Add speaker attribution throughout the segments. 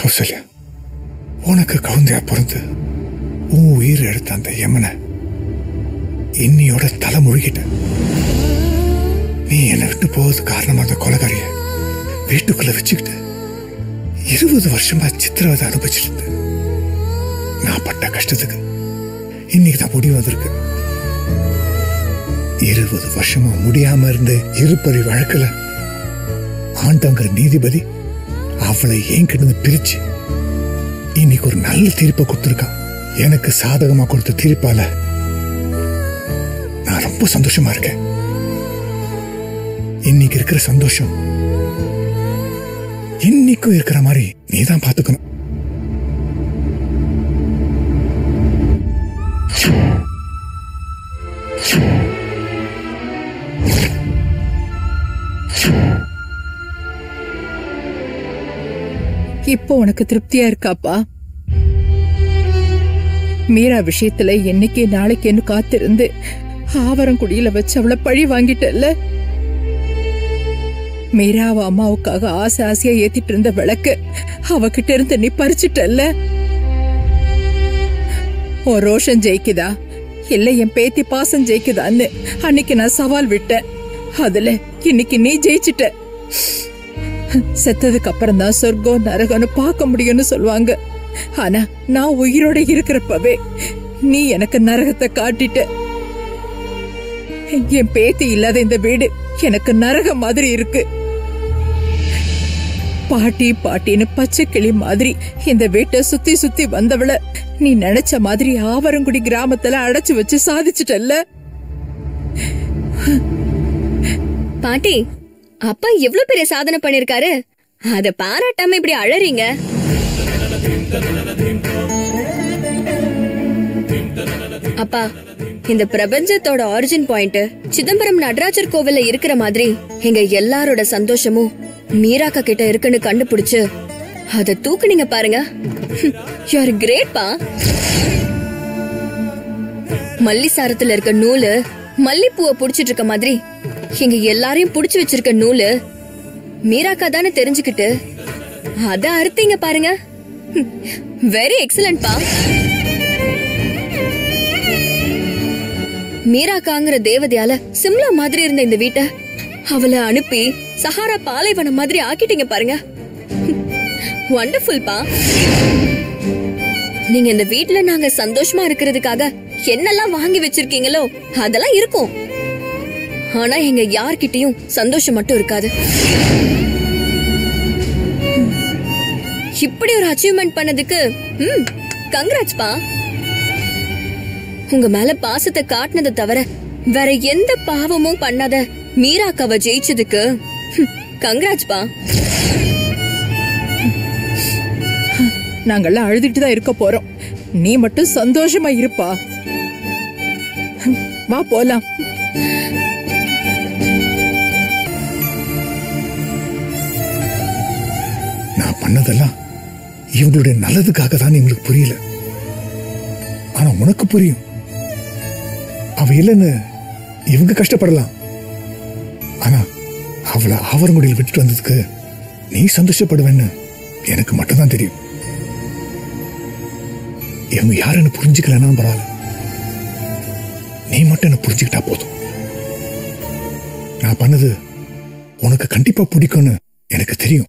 Speaker 1: கௌசல்யா உனக்கு குழந்தையா பிறந்து உன் உயிர் எடுத்த அந்த யமனை இன்னியோட தலை முழுகிட்ட நீ என்னை விட்டு போவது காரணமா அந்த கொலகாரிய வீட்டுக்குள்ள வச்சுக்கிட்டு இருபது வருஷமா சித்திரவதை அனுபவிச்சுட்டு இருந்த நான் பட்ட கஷ்டத்துக்கு இன்னைக்கு தான் முடிவு வந்திருக்கு இருபது வருஷமா முடியாம இருந்த இருப்பறி வழக்குல ஆண்டவங்கிற நீதிபதி அவளை ஏன் கிட்ட பிரிச்சு இன்னைக்கு ஒரு நல்ல தீர்ப்பை கொடுத்திருக்கான் எனக்கு சாதகமா கொடுத்த தீர்ப்பால நான் ரொம்ப சந்தோஷமா இருக்கேன் இன்னைக்கு இருக்கிற சந்தோஷம் இன்னைக்கும் இருக்கிற மாதிரி நீ தான் பாத்துக்கணும்
Speaker 2: இப்போ உனக்கு திருப்தியா இருக்காப்பா மீரா விஷயத்துல என்னைக்கு நாளைக்குன்னு காத்திருந்து ஆவரங்குடியில வச்சு அவளை பழி வாங்கிட்டல்ல மீரா அவ அம்மாவுக்காக ஆசை ஆசையா ஏத்திட்டு இருந்த விளக்கு அவகிட்ட இருந்து நீ பறிச்சிட்டல்ல உன் ரோஷன் ஜெயிக்குதா இல்ல என் பேத்தி பாசம் ஜெயிக்குதான்னு அன்னைக்கு நான் சவால் விட்டேன் அதுல இன்னைக்கு நீ ஜெயிச்சிட்ட செத்ததுக்கு அப்புறம் தான் சொர்க்கம் நரகம்னு பார்க்க முடியும்னு சொல்லுவாங்க ஆனா நான் உயிரோட இருக்கிறப்பவே நீ எனக்கு நரகத்தை காட்டிட்ட என் பேத்தி இல்லாத இந்த வீடு எனக்கு நரகம் மாதிரி இருக்கு பாட்டி பாட்டின்னு பச்சை கிளி மாதிரி இந்த வீட்டை சுத்தி சுத்தி வந்தவள நீ நினைச்ச மாதிரி ஆவரங்குடி கிராமத்துல அடைச்சு வச்சு சாதிச்சிட்டல்ல
Speaker 3: பாட்டி அப்பா எவ்வளவு பெரிய சாதனை பண்ணிருக்காரு அத பாராட்டாம இப்படி அழறீங்க அப்பா இந்த பிரபஞ்சத்தோட ஆரிஜின் பாயிண்ட் சிதம்பரம் நடராஜர் கோவில்ல இருக்கிற மாதிரி எங்க எல்லாரோட சந்தோஷமும் மீராக்கா கிட்ட இருக்குன்னு கண்டுபிடிச்சு அத தூக்குனீங்க பாருங்க யூஆர் கிரேட் பா மல்லி சாரத்துல இருக்க நூலு மல்லிப்பூவை புடிச்சிட்டு இருக்க மாதிரி எங்க எல்லாரையும் புடிச்சு வச்சிருக்க நூலு மீராக்கா தானே தெரிஞ்சுக்கிட்டு அத அறுத்தீங்க பாருங்க வெரி எக்ஸலண்ட் பா மீராக்காங்கிற தேவதையால சிம்லா மாதிரி இருந்த இந்த வீட்டை அவளை அனுப்பி சஹாரா பாலைவனம் மாதிரி ஆக்கிட்டீங்க பாருங்க வண்டர்ஃபுல் பா நீங்க இந்த வீட்ல நாங்க சந்தோஷமா இருக்கிறதுக்காக என்னெல்லாம் வாங்கி வச்சிருக்கீங்களோ அதெல்லாம் இருக்கும் ஆனா எங்க யார்கிட்டயும் சந்தோஷம் மட்டும் இருக்காது இப்படி ஒரு அச்சீவ்மெண்ட் பண்ணதுக்கு ம் கங்க்ராட்ஸ் பா உங்க மேல பாசத்தை காட்டினதை தவிர வேற எந்த பாவமும் பண்ணாத மீராக்காவ ஜெயிச்சதுக்கு கங்க்ராட்ஸ் பா
Speaker 2: நாங்கெல்லாம் அழுதுட்டு தான் இருக்க போறோம் நீ மட்டும் சந்தோஷமா இருப்பா வா போலாம்
Speaker 1: நான் பண்ணதெல்லாம் இவங்களுடைய நல்லதுக்காக தான் இவங்களுக்கு புரியல ஆனா உனக்கு புரியும் அவ இல்லைன்னு இவங்க கஷ்டப்படலாம் ஆனா அவளை ஆவரங்குடியில் விட்டுட்டு வந்ததுக்கு நீ சந்தோஷப்படுவேன்னு எனக்கு மட்டும்தான் தெரியும் இவங்க யாருன்னு புரிஞ்சுக்கலன்னா பரவாயில்ல நீ மட்டும் என்ன புரிஞ்சுக்கிட்டா போதும் நான் பண்ணது உனக்கு கண்டிப்பா பிடிக்கும்னு எனக்கு தெரியும்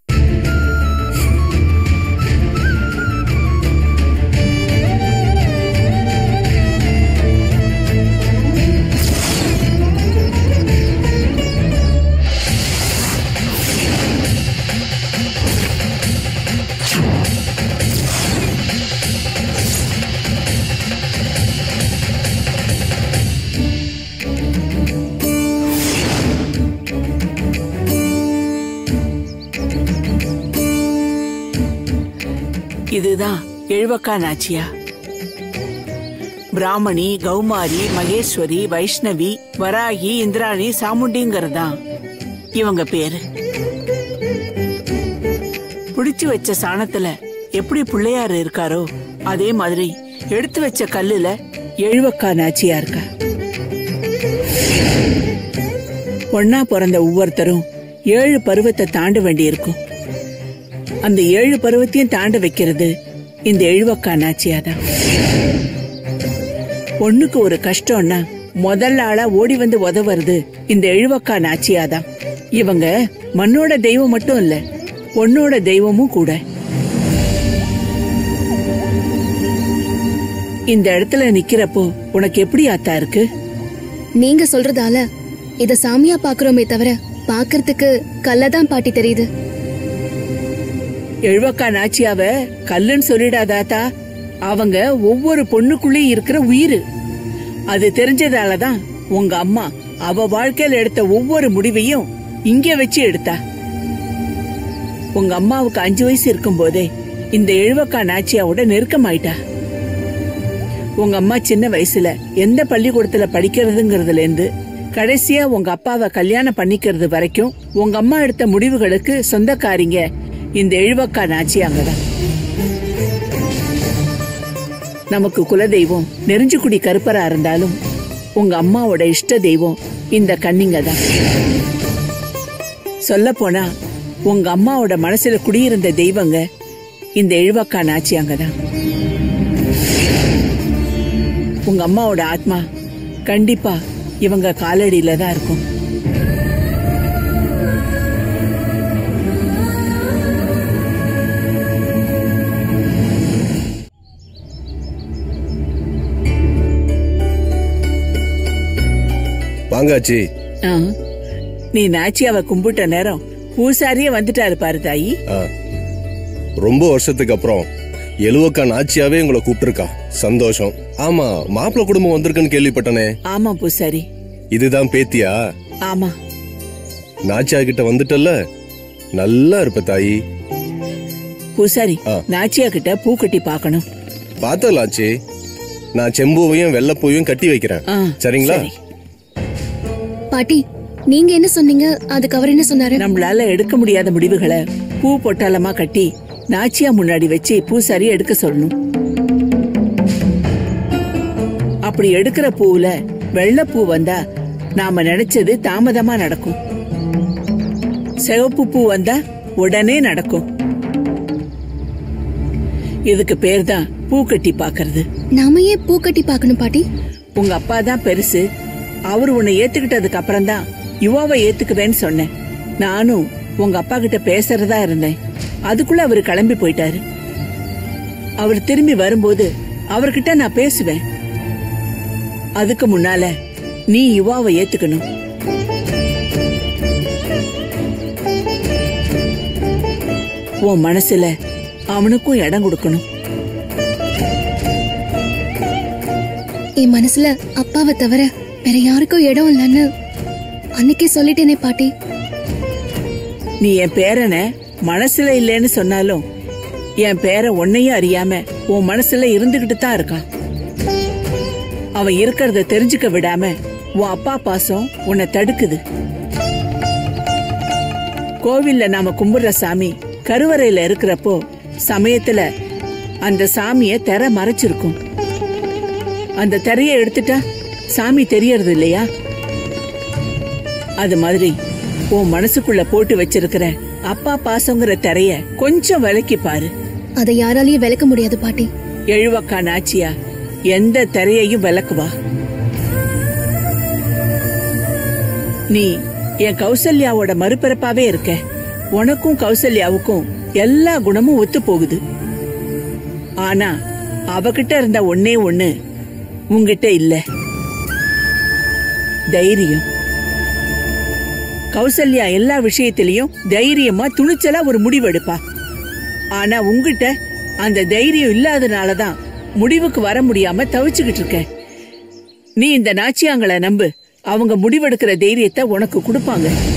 Speaker 4: இதுதான் எழுவக்கா நாச்சியா பிராமணி கௌமாரி மகேஸ்வரி வைஷ்ணவி வராகி இந்திராணி சாமுண்டிங்கிறதான் இவங்க பேரு புடிச்சு வச்ச சாணத்துல எப்படி பிள்ளையார் இருக்காரோ அதே மாதிரி எடுத்து வச்ச கல்லுல எழுவக்கா நாச்சியா இருக்கா ஒன்னா பிறந்த ஒவ்வொருத்தரும் ஏழு பருவத்தை தாண்ட வேண்டியிருக்கும் அந்த ஏழு பருவத்தையும் தாண்ட வைக்கிறது இந்த எழுவக்கா நாச்சியாதான் பொண்ணுக்கு ஒரு கஷ்டம்னா முதல் ஆளா ஓடி வந்து உதவுறது இந்த எழுவக்கா நாச்சியாதான் இவங்க மண்ணோட தெய்வம் மட்டும் இல்ல பொண்ணோட தெய்வமும் கூட இந்த இடத்துல நிக்கிறப்போ உனக்கு எப்படி ஆத்தா இருக்கு
Speaker 5: நீங்க சொல்றதால இத சாமியா பாக்குறோமே தவிர பாக்குறதுக்கு கல்லதான் பாட்டி தெரியுது
Speaker 4: எழுவக்கா நாச்சியாவ கல்லுன்னு சொல்லிடாதாத்தா அவங்க ஒவ்வொரு பொண்ணுக்குள்ளேயும் இருக்கிற உயிர் அது தெரிஞ்சதாலதான் உங்க அம்மா அவ வாழ்க்கையில எடுத்த ஒவ்வொரு முடிவையும் இங்க வச்சு எடுத்தா உங்க அம்மாவுக்கு அஞ்சு வயசு இருக்கும் போதே இந்த எழுவக்கா நாச்சியாவோட நெருக்கமாயிட்டா உங்க அம்மா சின்ன வயசுல எந்த பள்ளிக்கூடத்துல படிக்கிறதுங்கிறதுல இருந்து கடைசியா உங்க அப்பாவை கல்யாணம் பண்ணிக்கிறது வரைக்கும் உங்க அம்மா எடுத்த முடிவுகளுக்கு சொந்தக்காரிங்க இந்த எழுவக்கா நாச்சியாங்கதான் நமக்கு குலதெய்வம் நெருஞ்சுக்குடி கருப்பரா இருந்தாலும் உங்க அம்மாவோட இஷ்ட தெய்வம் இந்த கன்னிங்க தான் சொல்ல போனா உங்க அம்மாவோட மனசுல குடியிருந்த தெய்வங்க இந்த எழுவக்கா நாச்சியாங்க தான் உங்க அம்மாவோட ஆத்மா கண்டிப்பா இவங்க காலடியில தான் இருக்கும்
Speaker 6: வாங்காச்சி
Speaker 4: ஆ. நீ நாச்சியாவை கும்பிட்ட நேரம் பூசாரியே வந்துட்டாரு பாரு தாயி
Speaker 6: ஆ. ரொம்ப வருஷத்துக்கு அப்புறம் எழுவக்கா நாச்சியாவே உங்களை கூப்பிட்டுருக்கா சந்தோஷம் ஆமா மாப்பிள்ளை குடும்பம் வந்திருக்குன்னு கேள்விப்பட்டனே
Speaker 4: ஆமா பூசாரி
Speaker 6: இதுதான் பேத்தியா
Speaker 4: ஆமா
Speaker 6: நாச்சியா கிட்ட வந்துட்டல்ல நல்லா இருப்ப தாயி
Speaker 4: பூசாரி
Speaker 6: ஆ.
Speaker 4: நாச்சியா கிட்ட பூ கட்டி பார்க்கணும்
Speaker 6: பார்த்தலாச்சி நான் செம்பூவையும் வெள்ளப்பூவையும் கட்டி வைக்கிறேன்
Speaker 4: ஆ,
Speaker 6: சரிங்களா
Speaker 4: சரி.
Speaker 5: பாட்டி நீங்க என்ன சொன்னீங்க அதுக்கு அவர் என்ன சொன்னாரு
Speaker 4: நம்மளால எடுக்க முடியாத முடிவுகளை பூ பொட்டாலமா கட்டி நாச்சியா முன்னாடி வச்சு பூசாரி எடுக்க சொல்லணும் அப்படி எடுக்கிற பூவுல வெள்ளைப்பூ வந்தா நாம நினைச்சது தாமதமா நடக்கும் சிவப்பு பூ வந்தா உடனே நடக்கும் இதுக்கு பேர் தான் பூ கட்டி பாக்குறது
Speaker 5: நாம ஏன் பூ கட்டி பார்க்கணும் பாட்டி
Speaker 4: உங்க அப்பா தான் பெருசு அவர் உன்னை ஏத்துக்கிட்டதுக்கு அப்புறம் தான் யுவாவை ஏத்துக்குவேன்னு சொன்னேன் நானும் உங்க அப்பா கிட்ட பேசுறதா இருந்தேன் அதுக்குள்ள அவர் கிளம்பி போயிட்டாரு அவர் திரும்பி வரும்போது அவர்கிட்ட நான் பேசுவேன் அதுக்கு முன்னால நீ யுவாவை ஏத்துக்கணும் உன் மனசுல அவனுக்கும் இடம் கொடுக்கணும்
Speaker 5: என் மனசுல அப்பாவை தவிர வேற யாருக்கும் இடம் இல்லைன்னு அன்னைக்கே சொல்லிட்டேனே பாட்டி
Speaker 4: நீ என் பேரனை மனசுல இல்லைன்னு சொன்னாலும் என் பேரன் உன்னையும் அறியாம உன் மனசுல இருந்துகிட்டு தான் இருக்கான் அவன் இருக்கிறத தெரிஞ்சுக்க விடாம உன் அப்பா பாசம் உன்னை தடுக்குது கோவில்ல நாம கும்பிடுற சாமி கருவறையில இருக்கிறப்போ சமயத்துல அந்த சாமிய திரை மறைச்சிருக்கும் அந்த திரைய எடுத்துட்டா சாமி தெரியறது இல்லையா அது மாதிரி உன் மனசுக்குள்ள போட்டு வச்சிருக்கிற அப்பா பாசங்கிற திரைய கொஞ்சம் விலக்கி பாரு
Speaker 5: அதை யாராலையும் விளக்க முடியாது பாட்டி
Speaker 4: எழுவக்கா நாச்சியா எந்த திரையையும் விளக்குவா நீ என் கௌசல்யாவோட மறுபிறப்பாவே இருக்க உனக்கும் கௌசல்யாவுக்கும் எல்லா குணமும் ஒத்து போகுது ஆனா அவகிட்ட இருந்த ஒன்னே ஒண்ணு உன்கிட்ட இல்ல தைரியம் கௌசல்யா எல்லா விஷயத்திலயும் தைரியமா துணிச்சலா ஒரு முடிவெடுப்பா ஆனா உன்கிட்ட அந்த தைரியம் இல்லாதனாலதான் முடிவுக்கு வர முடியாம தவிச்சுக்கிட்டு இருக்க நீ இந்த நாச்சியாங்களை நம்பு அவங்க முடிவெடுக்கிற தைரியத்தை உனக்கு கொடுப்பாங்க